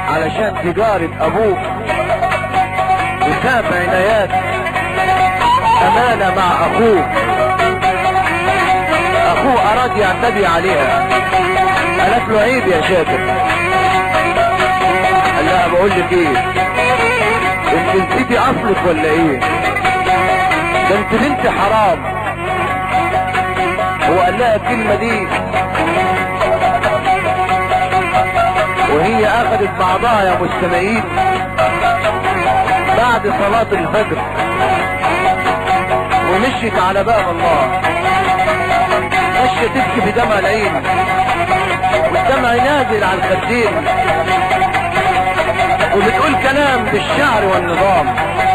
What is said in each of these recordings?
علشان تجارة ابوه وساب عنايات امانة مع اخوه اخوه اراد يعتدي عليها قالت له عيب يا شاكر قال لها بقول لك ايه انت نسيتي اصلك ولا ايه ده انت بنت حرام هو قال لها الكلمة دي وهي اخذت بعضها يا مستمعين بعد صلاة الفجر ومشيت على باب الله مشيت تبكي بدمع العين والدمع نازل على الخدين وبتقول كلام بالشعر والنظام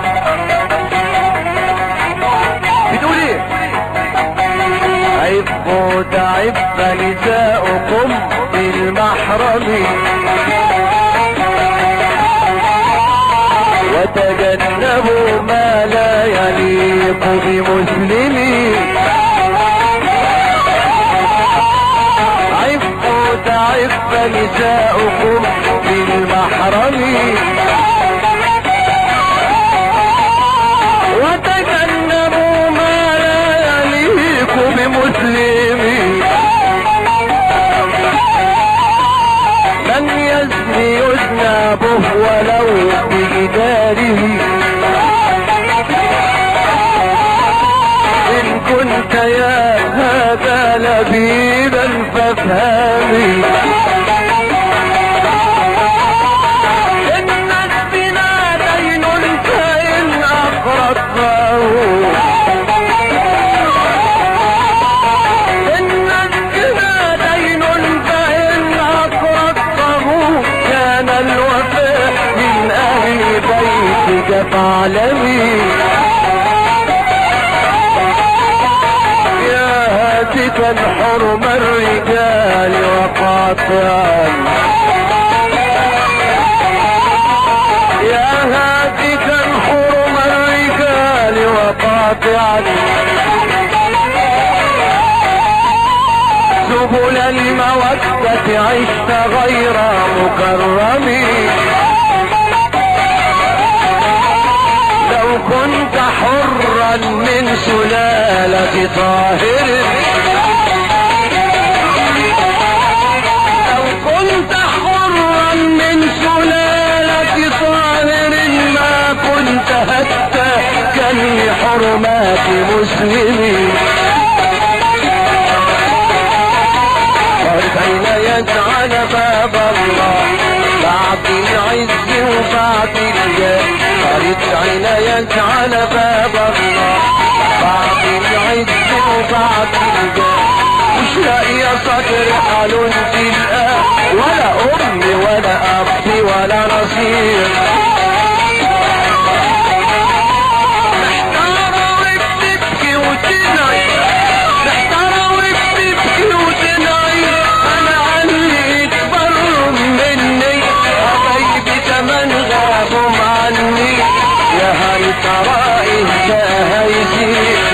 بتقول ايه عفوا تعف نساؤكم بالمحرم وتجنبوا ما لا يليق بمسلم عفوا تعف نساؤكم بالمحرم وتجنبوا ما لا يليق بمسلم من يزني يزنى به ولو بجداره إن كنت يا هذا لبيبا فافهمي إن الزنا دين فإن أقرضته إن الزنا دين فإن أقرضته كان الوفاء من أهل بيتك فاعلمي يا هاتفا حرم الرجال وقاطعا يا هاتفا حرم الرجال وقاطعا سبل المودة عشت غير مكرم لو كنت حرا من سلالة طاهر لو كنت حرا من سلالة طاهر ما كنت هتاكا لحرمات مسلمين حين يجعل باب الله بعد العز وبعد الجاه قالت حين يجعل باب الله بعد العز وبعد الجاه مش لاقي صدر حال تلقاه ولا ام ولا اب ولا نصير محتارة وبتبكي وتنعي محتارة وبتبكي وتنعي انا عني اتبروا مني حبايبي زمان غابوا عني يا هل ترى انت هيزيد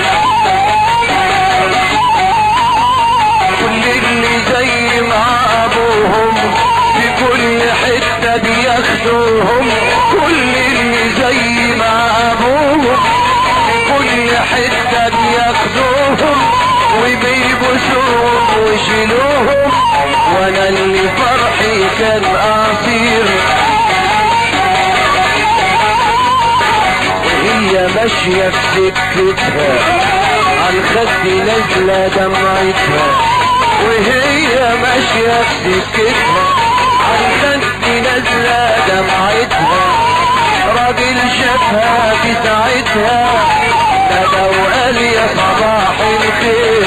كل اللي زي مع ابوهم في كل حتة بياخدوهم كل اللي زي مع ابوهم في كل حتة بياخدوهم وبيبوسوهم ويشيلوهم وانا اللي فرحي كان قصير وهي ماشية في سكتها عن خدي نازلة دمعتها وهي ماشية في سكتها عن خدي نازلة دمعتها راجل شافها في ساعتها نادى وقال يا صباح الخير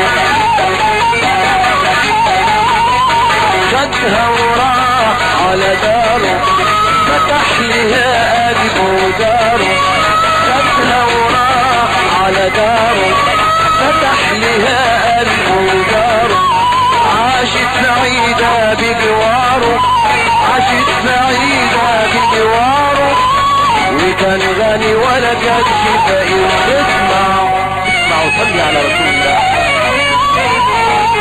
خدها وراح على داره فتح لها قلبه داره خدها وراح على داره فتح لها قلبه داره عاشت سعيدة بجواره عاشت سعيدة بجواره وكان غني ولا كانش فقير اسمع اسمع وصلي على رسول الله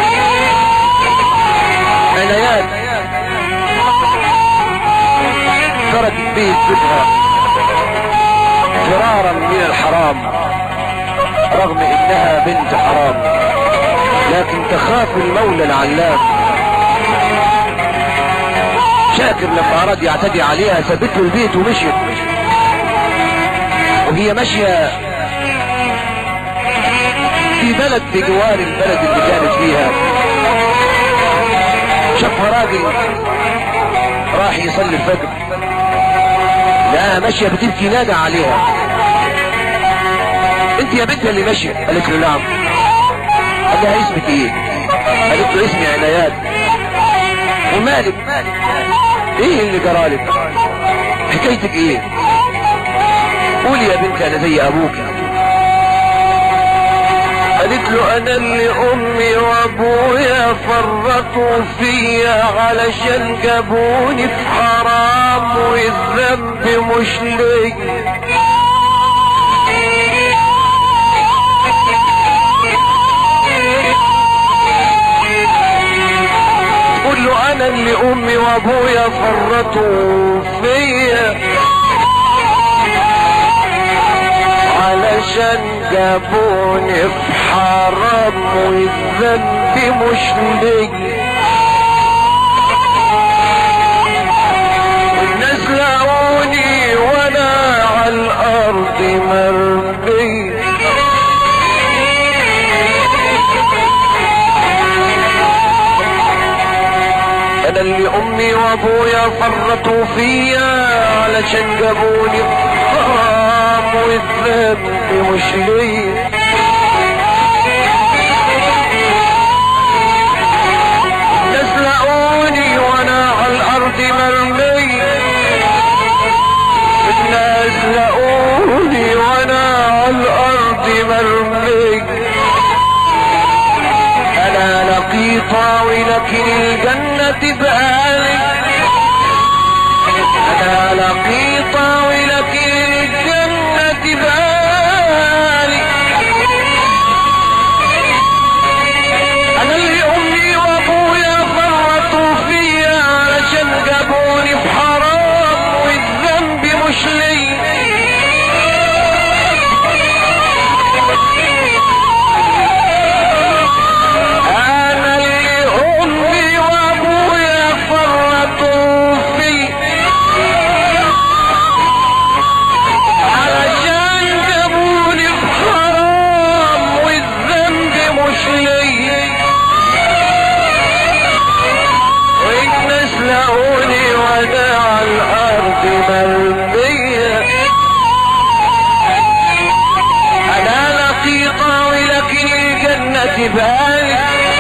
عنايات خرجت به بيتها فرارا من الحرام رغم انها بنت حرام لكن تخاف المولى العلام شاكر لما اراد يعتدي عليها سابت له البيت ومشيت وهي ماشيه في بلد بجوار البلد اللي كانت فيها شافها راجل راح يصلي الفجر لقاها ماشيه بتبكي نادى عليها انت يا بنت اللي ماشيه قالت له نعم قال لها اسمك ايه قالت له اسمي عنايات ومالك ايه اللي جرالك حكايتك ايه قولي يا بنت انا زي ابوك قالت له انا اللي امي وابويا فرطوا فيا علشان جابوني في حرام والذنب مش ليا قول له انا اللي امي وابويا فرطوا فيا علشان جابوني في حرام والذنب مش ليا والناس لقوني وانا على الارض مرمي انا اللي امي وابويا فرطوا فيا علشان جابوني في حرام والذنب مش ليا ناس لقوني وانا على الارض مرمي الناس لقوني وانا على الارض مرمي انا لقيطة ولكن الجنة بقالي انا لقيطة ولكن الجنة بقالي انا اللي امي وابويا فرطوا فيا علشان جابوني في حرام والذنب مش ليا انا اللي امي وابويا فرطوا فيا علشان جابوني في حرام والذنب مش ليا والناس لقوني وانا على الارض مرمية انا لقيطة ولكن الجنة بالي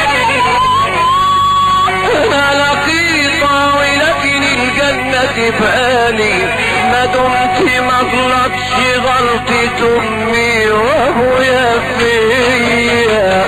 انا لقيطة ولكن الجنة بالي ما دمت ما غلطش غلطة امي وابويا فيا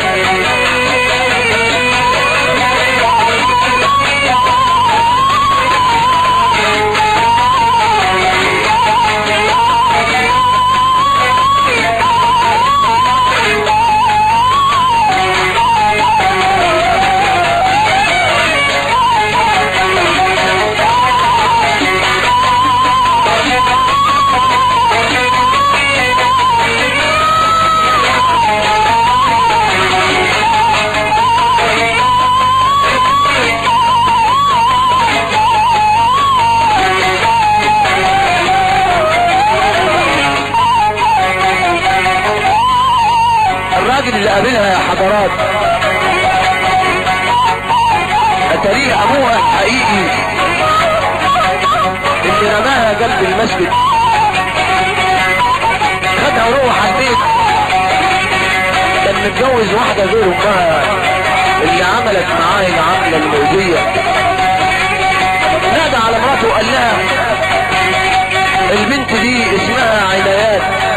الراجل اللي قابلها يا حضرات اتاريه ابوها الحقيقي اللي رماها جنب المسجد خدها وروح على البيت كان متجوز واحدة غير امها اللي عملت معاه العملة المؤذية نادى على مراته وقال لها البنت دي اسمها عنايات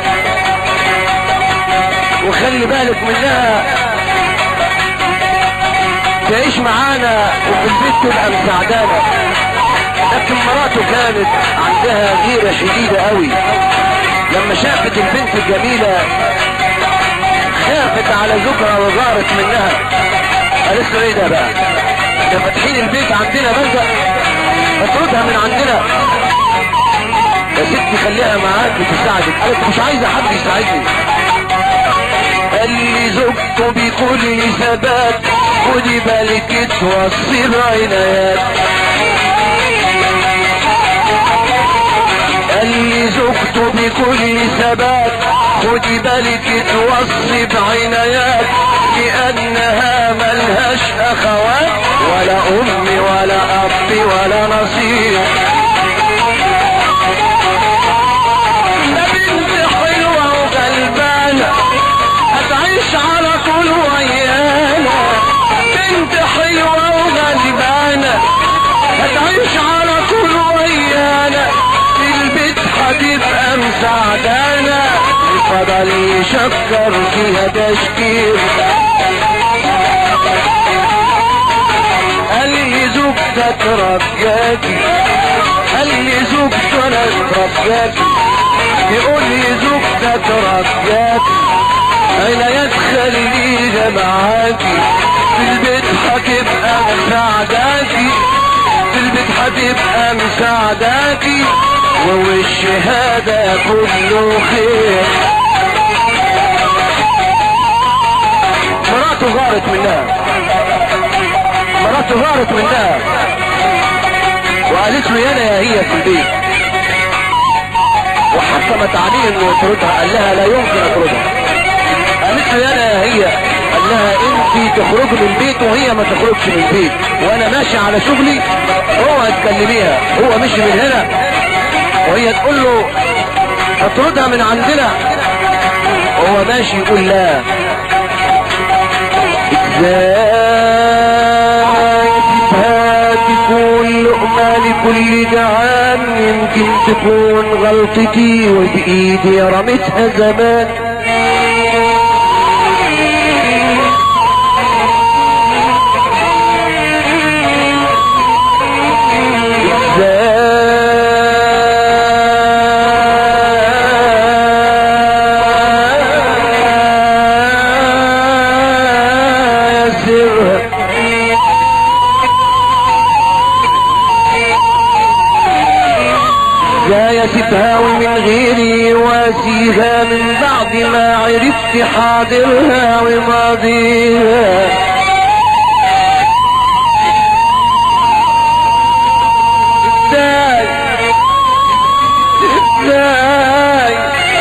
وخلي بالك منها تعيش معانا وفي البيت تبقى مساعدانا لكن مراته كانت عندها غيرة شديدة قوي لما شافت البنت الجميلة خافت على زوجها وغارت منها قالت له ايه ده بقى ده فاتحين البيت عندنا بلدة اطردها من عندنا تخليها معاك وتساعدك قالت مش عايزة حد يساعدني قال لي زوجته بكل ثبات خدي بالك توصي بعنايات قال لي زوجته بكل ثبات خدي بالك توصي بعنايات لأنها ملهاش أخوات ولا أم ولا أب ولا نصير ده بنت حلوة وغلبانة هتعيش على طول ويانا بنت حلوة وغلبانة هتعيش على طول ويانا في البيت هتبقى مساعدانا فضل يشكر فيها تشكير قال لي زوجتك ربياكي قال لي زوجتك ربياكي يقول لي زوجتك ربياكي عنايات خليها معاكي في البيت هتبقى مساعداكي في البيت هتبقى مساعداكي والشهادة كله خير مراته غارت منها مراته غارت منها وقالت له يانا يا هي في البيت وحكمت عليه انه يطردها قال لها لا يمكن اطردها قالت له يانا يا هي قال لها انت تخرجي من البيت وهي ما تخرجش من البيت وانا ماشي على شغلي اوعى تكلميها هو مشي من هنا وهي تقول له اطردها من عندنا هو ماشي يقول لا ازاي تكون لقمة لكل جعان يمكن تكون غلطتي وبايدي رميتها زمان ازاي اسيبها ومن غيري واسيها من بعد ما عرفت حاضرها وماضيها ازاي ازاي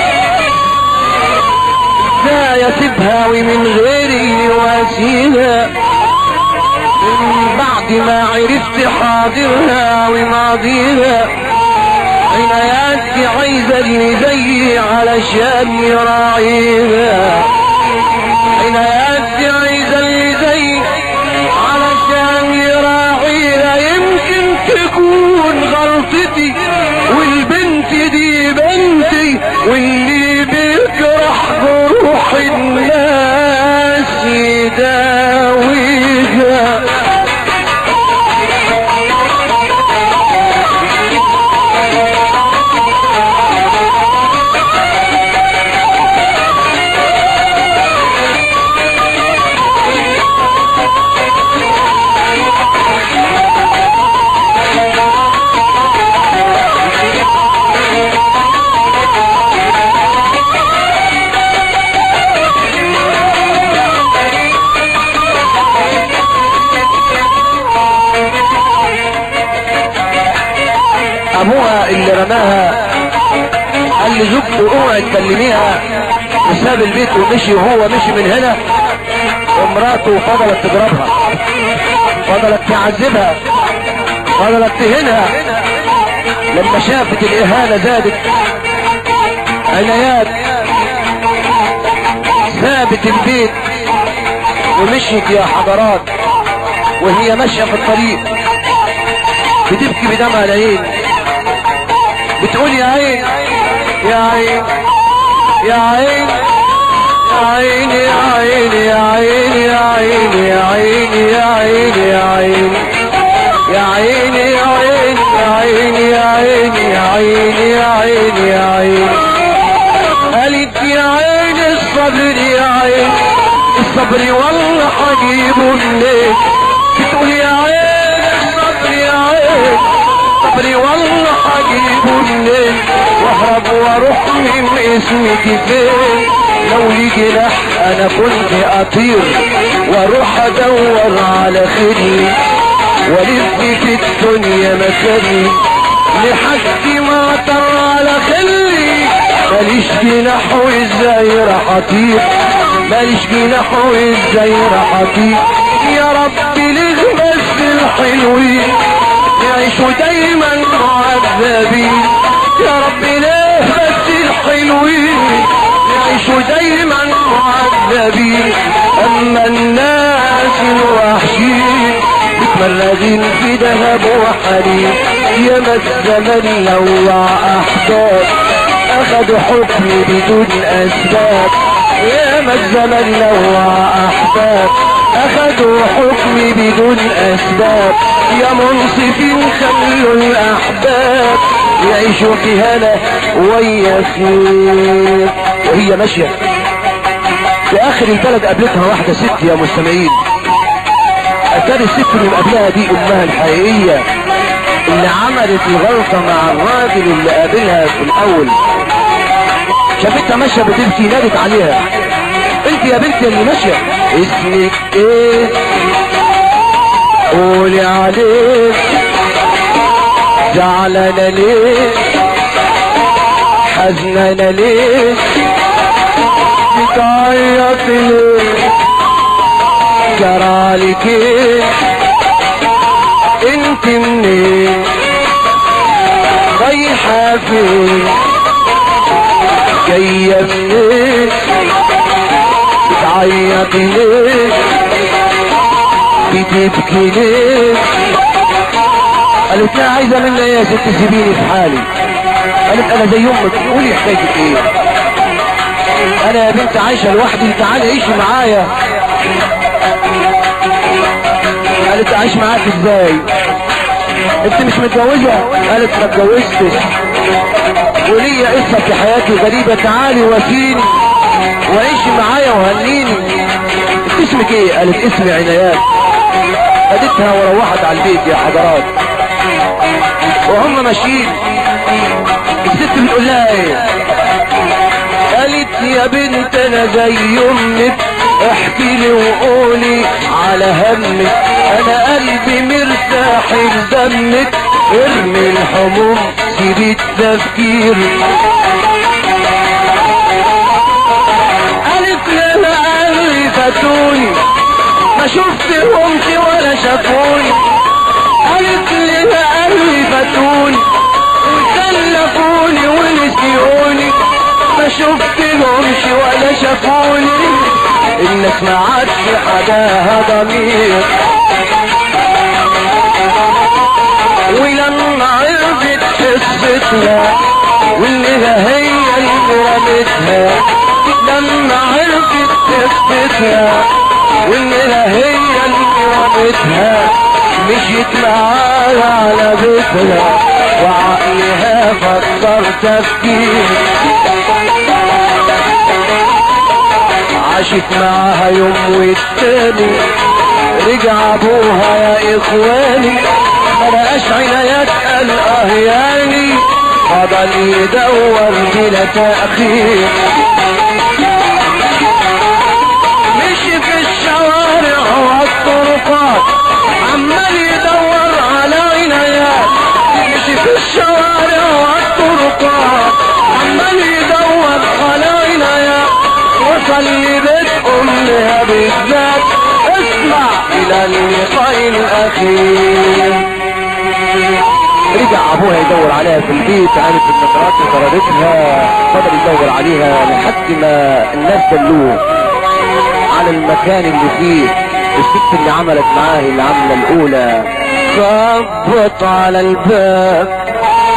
ازاي اسيبها ومن غيري واسيها من بعد ما عرفت حاضرها وماضيها عناياتي عايزة اللي زيي علشان يراعيها عناياتي عايزة اللي زيي علشان يراعيها يمكن تكون غلطتي والبنت دي بنتي واللي بيجرح جروح الناس يداويها ابوها اللي رماها قال لزوجته اوعي تكلميها وساب البيت ومشي وهو مشي من هنا ومراته فضلت تضربها فضلت تعذبها فضلت تهينها لما شافت الاهانة زادت عنايات سابت البيت ومشيت يا حضرات وهي ماشية في الطريق بتبكي بدمع العين بتقول يا عين يا عين يا عين يا عين يا عين يا عين يا عين يا عين يا عين يا عين يا عين يا عين يا عين يا عين يا عين يا عين يا عين قالت يا عين الصبر يا عين الصبر والله حجيبه منين بتقول يا عين الصبر يا عين صبري والله حجيبه منين اروح من اسمك فين لو لي جناح انا كنت اطير واروح ادور على خيري والف في الدنيا مكاني لحد ما اطر على خلي ماليش جناح وازاي راح اطير ماليش جناح وازاي راح اطير يا رب ليه بس الحلوين يعيشوا دايما معذبين يا رب ليه بس الحلوين يعيشوا دايما معذبين اما الناس الوحشين متمردين في ذهب وحرير يا ما الزمن لوع احباب اخذوا حكمي بدون اسباب يا ما الزمن لوع احباب اخذوا حكمي بدون اسباب يا منصفين خلوا الاحباب يعيشوا في هنا ويا خير وهي ماشيه في اخر البلد قابلتها واحده ست يا مستمعين اتاري الست اللي قبلها دي امها الحقيقيه اللي عملت الغلطه مع الراجل اللي قابلها في الاول شافتها ماشيه بتبكي نادت عليها انت يا بنتي اللي ماشيه اسمك ايه قولي عليه زعلانه ليه حزنانه ليه بتعيط ليه جرالك ايه انت منين رايحه فين جايه منين بتعيط ليه بتبكي ليه قالت لا عايزه مني ايه يا ست سيبيني في حالي قالت انا زي امك قولي حكايتك ايه انا يا بنت عايشه لوحدي تعالي عيشي معايا قالت اعيش معاك ازاي انت مش متجوزه قالت ما اتجوزتش وليا قصه في حياتي غريبه تعالي واسيني وعيشي معايا وهنيني انت اسمك ايه قالت اسمي عنايات خدتها وروحت على البيت يا حضرات وهم ماشيين الست بتقول لها ايه قالت يا بنت انا زي امك احكي لي وقولي على همك انا قلبي مرتاح لدمك ارمي الحموم سيبي التفكير قالت لها اهلي فاتوني ما شفتهمش ولا شافوني قالت لها اهلي فاتوني وسلفوني ونسيوني ما شفتهمش ولا شافوني الناس ما عادش حداها ضمير ولما عرفت قصتها واللي هي اللي رمتها لما عرفت قصتها واللي هي اللي رمتها مشيت معاها على بيتها وعقلها فكر تفكير عاشت معاها يوم والتاني رجع ابوها يا اخواني ملقاش عنايات قال اه يعني فضل يدور بلا تأخير مشي في الشوارع والطرقات عمال يدور على عنايات مشي في الشوارع والطرقات عمال يدور على عنايات وصل لبيت امها بالذات اسمع الى اللقاء الاخير رجع ابوها يدور عليها في البيت عرف النظرات وطردتها فضل يدور عليها لحد ما الناس دلوه على المكان اللي فيه الست اللي عملت معاه العملة الاولى خبط على الباب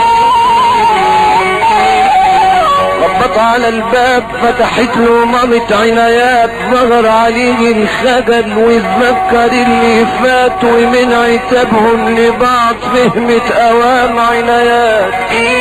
خبط على الباب فتحت له مامة عنايات ظهر عليه الخجل واتذكر اللي فات ومن عتابهم لبعض فهمت اوام عنايات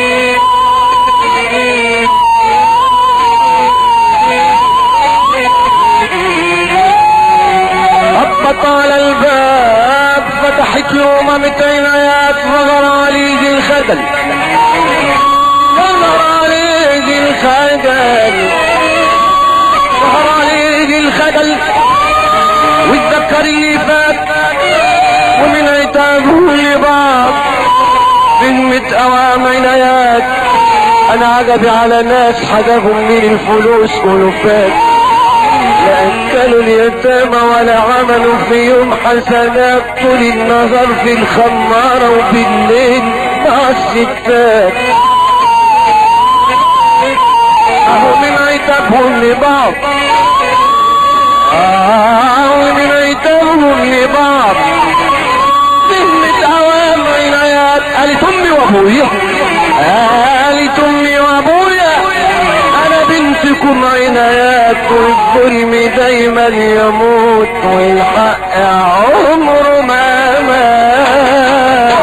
خبط على الباب فتحت له مامة عنايات ظهر عليه الخجل ظهر عليه قال ظهر عليه الخجل واتذكر اللي فات ومن عتابه لبعض كلمة اوام عنايات انا عجبي على ناس حجبهم من الفلوس ولفات لا اكلوا اليتامى ولا عملوا فيهم حسنات طول النهار في الخمارة وبالليل مع الستات اهو من عتابهم لبعض آه ومن عتابهم لبعض كلمة اوام عنايات قالت امي وابويا قالت امي وابويا انا بنتكم عنايات والظلم دايما يموت والحق عمره ما مات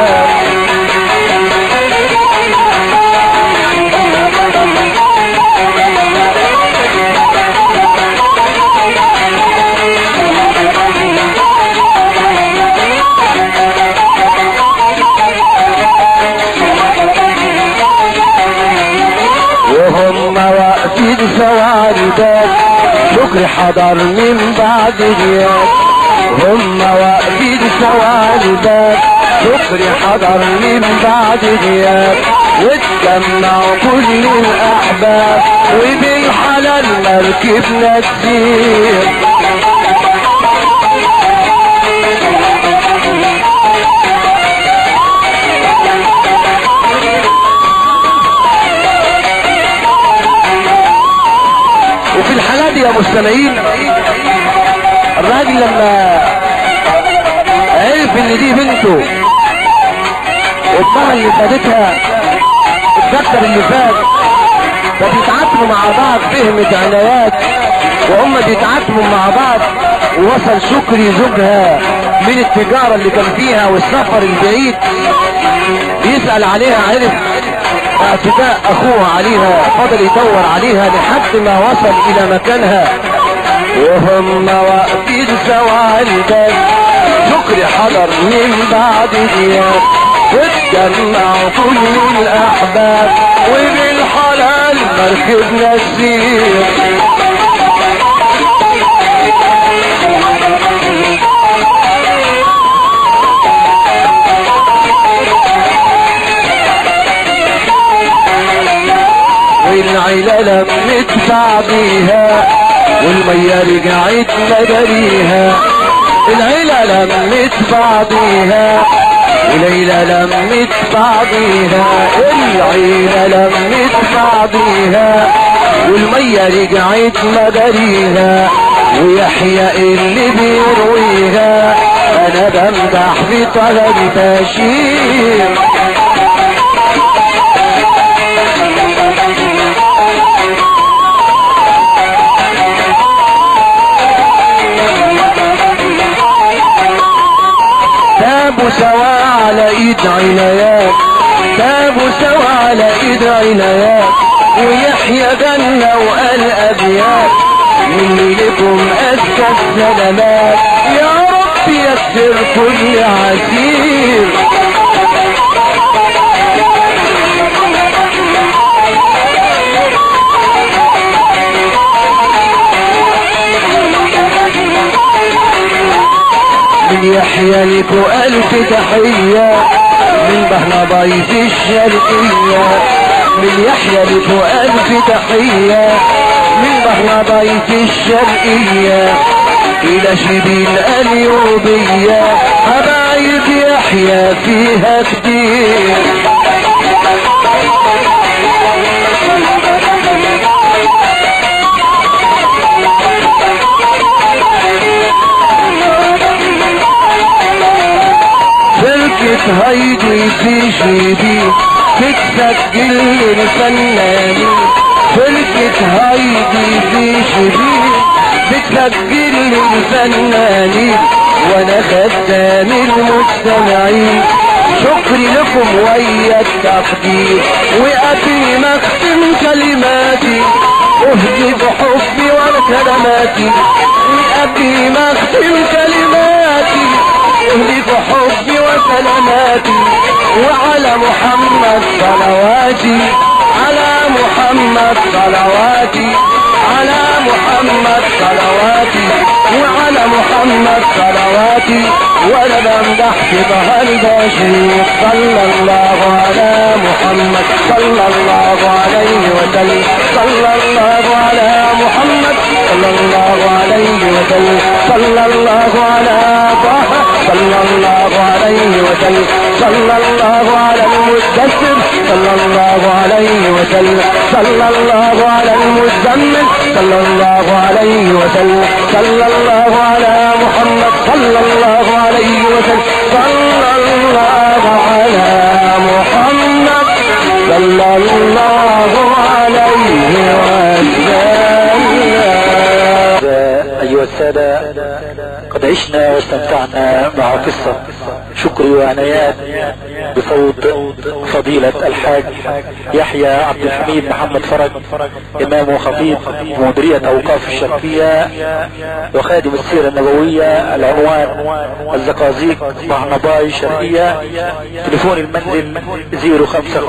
وهم واقفين سواري باب شكري حضر من بعد غياب هم واقفين سواري باب شكري حضر من بعد غياب واتجمعوا كل الاحباب وبالحلال مركبنا تسير وفي الحالة دي يا مستمعين الراجل لما عرف ان دي بنته وامها اللي خدتها اتذكر اللي فات فبيتعاتبوا مع بعض فهمة عنايات وهم بيتعاتبوا مع بعض ووصل شكري زوجها من التجارة اللي كان فيها والسفر البعيد يسأل عليها عرف اعتداء اخوه عليها فضل يدور عليها لحد ما وصل الى مكانها وهم واقفين سوا الباب شكري حضر من بعد غياب واتجمعوا كل الاحباب وبالحلال مركبنا السير والعيلة لمت بعضيها والمية رجعت مداريها العيلة لمت بعضيها وليلى لمت بعضيها العيلة لمت بعضيها والمية رجعت مداريها ويحيى اللي بيرويها انا بمدح في طلب بشير تابوا سوا على ايد عنايات تابوا سوا على ايد عنايات ويحيى جنة وقال ابيات مني لكم ازكى السلامات يا رب يسر كل عسير من يحيى لكو ألف تحية من بهنا ضيف الشرقية من يحيى لكو ألف تحية من بهنا ضيف الشرقية إلى شبين اليوبية حبايب يحيى فيها كتير فرقة هيدي في جيبي تتسجل للفنانين فرقة هيدي في جيبي بتسجل للفنانين وانا خدام المستمعين شكري لكم ويا التقدير وقبل ما اختم كلماتي اهدي بحبي وكلماتي وقبل ما اختم كلماتي اهدي بحبي وسلاماتي وعلى محمد صلواتي على محمد محمد صلواتي على محمد صلواتي وعلى محمد صلواتي وانا بمدح في ظهر بشير صلى الله على محمد صلى الله عليه وسلم صلى الله على محمد صلى الله عليه وسلم صلى الله على طه صلى الله عليه وسلم صلى الله على المدثر صلى الله عليه وسلم صلى الله على المزمل صلى الله عليه وسلم صلى الله على محمد صلى الله عليه وسلم صلى الله على محمد صلى الله عليه وسلم أيها السادة قد عشنا واستمتعنا مع قصة شكري وعنايات بصوت فضيلة الحاج يحيى عبد الحميد محمد فرج إمام وخطيب مديرية أوقاف الشرقية وخادم السيرة النبوية العنوان الزقازيق مع نباي شرقية تليفون المنزل 055